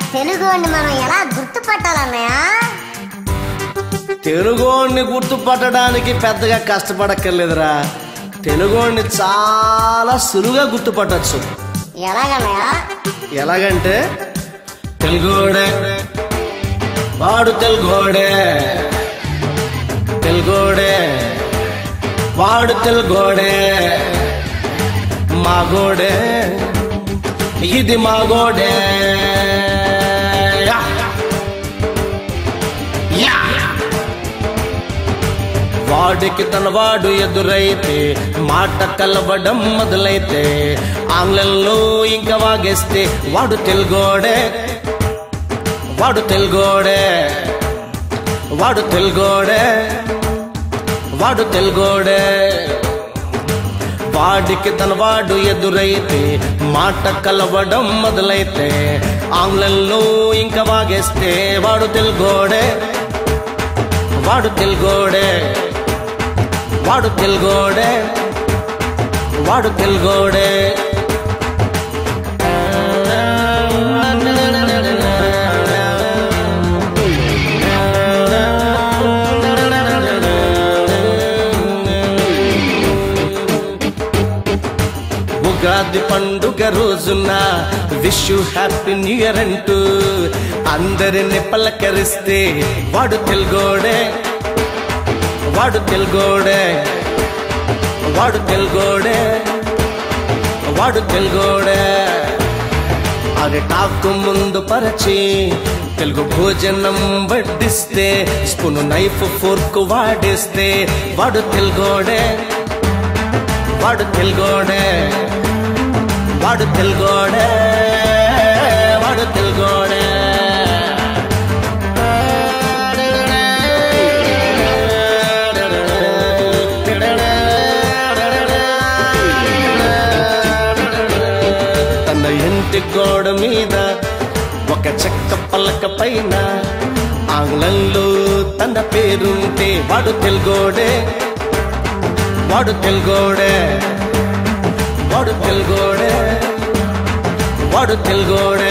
తెలుగు వాడిని మనం ఎలా గుర్తుపట్టాలన్నయ్య తెలుగోడిని గుర్తుపట్టడానికి పెద్దగా కష్టపడక్కర్లేదురా తెలుగోడిని చాలా సులువుగా గుర్తుపట్టచ్చు ఎలాగన్నయ్య ఎలాగంటే తెలుగోడే వాడు తెలుగోడే తెలుగోడే వాడు తెలుగోడే మాగోడే ఇది మాగోడే యా. యా. వాడికి తన వాడు ఎదురైతే మాట కలవడం మొదలైతే ఆంగ్లంలో ఇంకా వాగేస్తే వాడు తెలుగోడే వాడు తెలుగోడే వాడు తెలుగోడే వాడు తెలుగోడే వాడికి తన వాడు ఎదురైతే మాట కలవడం మొదలైతే ఆంగ్లంలో ఇంకా వాగేస్తే వాడు తెలుగోడే వాడు తెలుగోడే వాడు తెలుగోడే వాడు తెలుగోడే ఉగాది పండుగ రోజున wish you happy new year అంటూ అందరిని పలకరిస్తే వాడు తెలుగోడే వాడు తెలుగోడే వాడు తెలుగోడే వాడు తెలుగోడే అరటాకు ముందు పరచి తెలుగు భోజనం వడ్డిస్తే స్పూన్ నైఫ్ ఫోర్క్ వాడిస్తే వాడు తెలుగోడే వాడు తెలుగోడే వాడు తెలుగోడే వాడు తెలుగోడే తన ఇంటి గోడ మీద ఒక చెక్క పలక పైన ఆంగ్లంలో తన పేరుంటే వాడు తెలుగోడే వాడు తెలుగోడే వాడు తెలుగోడే వాడు తెలుగోడే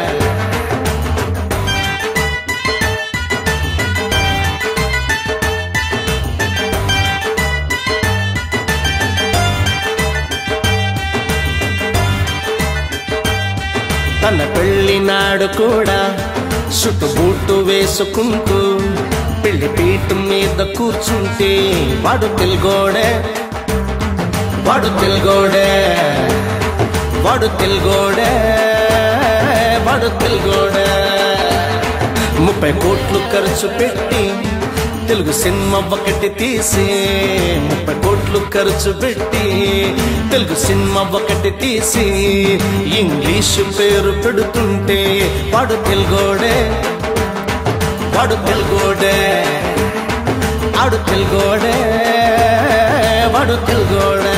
తన పెళ్లి నాడు కూడా చుట్టు బూటు వేసుకుంటూ పెళ్లి పీటు మీద కూర్చుంటే వాడు తెలుగోడే వాడు తెలుగోడే వాడు తెలుగోడే వాడు తెలుగోడే ముప్పై కోట్లు ఖర్చు పెట్టి తెలుగు సినిమా ఒకటి తీసి ముప్పై కోట్లు ఖర్చు పెట్టి తెలుగు సినిమా ఒకటి తీసి ఇంగ్లీష్ పేరు పెడుతుంటే వాడు తెలుగోడే వాడు తెలుగోడే ఆడు తెలుగోడే వాడు తెలుగోడే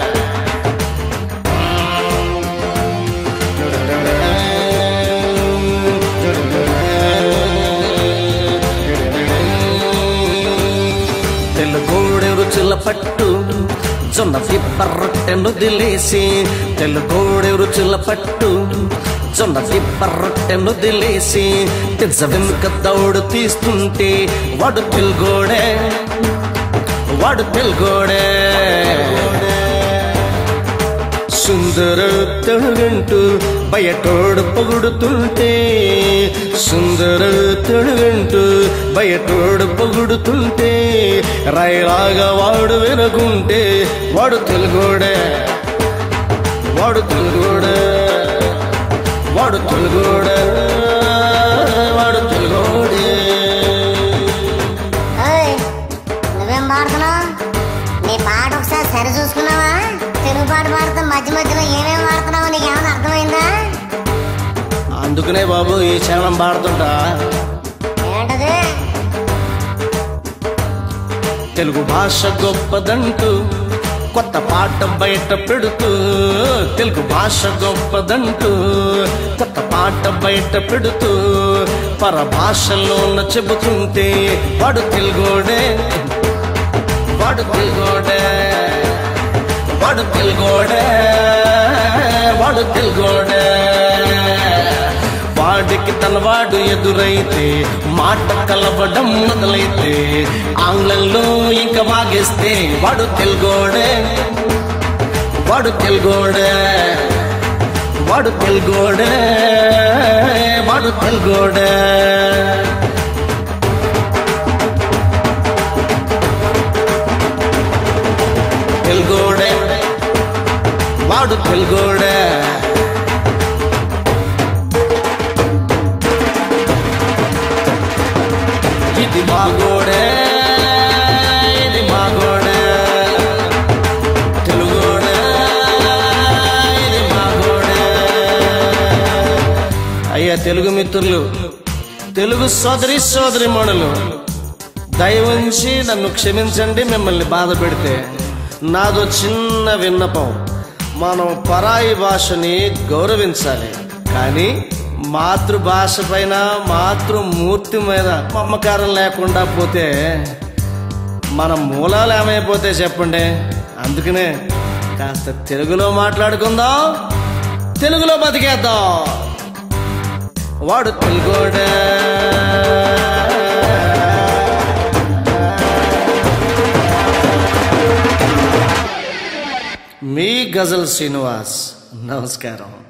తెలుగోడి రుచుల పట్టు జొన్న తిప్పరొట్టెను దిలేసి తెలుగోడి రుచుల పట్టు జొన్న తిప్పరొట్టెను దిలేసి పిజ్జ వెనుక దౌడు తీస్తుంటే వాడు తెలుగోడే వాడు తెలుగోడే సుందర తెలుగంటూ బయటోడు పొగుడుతుంటే సుందర తెలుగంటూ బయటోడు పొగుడుతుంటే రాయిలాగా వాడు వినకుంటే వాడు తెలుగోడే వాడు తెలుగోడే వాడు తెలుగోడే వాడు తెలుగోడే ఓయ్ నువ్వేం పాడుతున్నావు నీ పాట ఒకసారి సరి చూసుకున్నావా తెలుగు పాట పాడుతూ మధ్య మధ్యలో ఏమేమి పాడుతున్నావో నీకు ఏమైనా అర్థమైందా అందుకనే బాబు ఈ చరణం పాడుతుంటా ఏంటది తెలుగు భాష గొప్పదంటూ కొత్త పాట బయట పెడుతూ తెలుగు భాష గొప్పదంటూ కొత్త పాట బయట పెడుతూ పర భాషలోన చెబుతుంటే వాడు తెలుగోడే వాడు తెలుగోడే వాడు తెలుగోడే వాడు తెలుగోడే వాడు వాడికి తనవాడు ఎదురైతే మాట కలవడం మొదలైతే ఆంగ్లంలో ఇంకా వాగేస్తే వాడు తెలుగోడే వాడు తెలుగోడే వాడు తెలుగోడే వాడు తెలుగోడే తెలుగోడే వాడు తెలుగోడే ఇది మాగోడే ఇది మాగోడే తెలుగోడే ఇది మాగోడే అయ్యా తెలుగు మిత్రులు తెలుగు సోదరి సోదరి మణులు దయవుంచి నన్ను క్షమించండి మిమ్మల్ని బాధ పెడితే నాదో చిన్న విన్నపం మనం పరాయి భాషని గౌరవించాలి కానీ మాతృభాష పైన మాతృమూర్తి మీద మమకారం లేకుండా పోతే మన మూలాలు ఏమైపోతే చెప్పండి అందుకనే కాస్త తెలుగులో మాట్లాడుకుందాం తెలుగులో బతికేద్దాం వాడు తెలుగోడే మీ గజల్ శ్రీనివాస్ నమస్కారం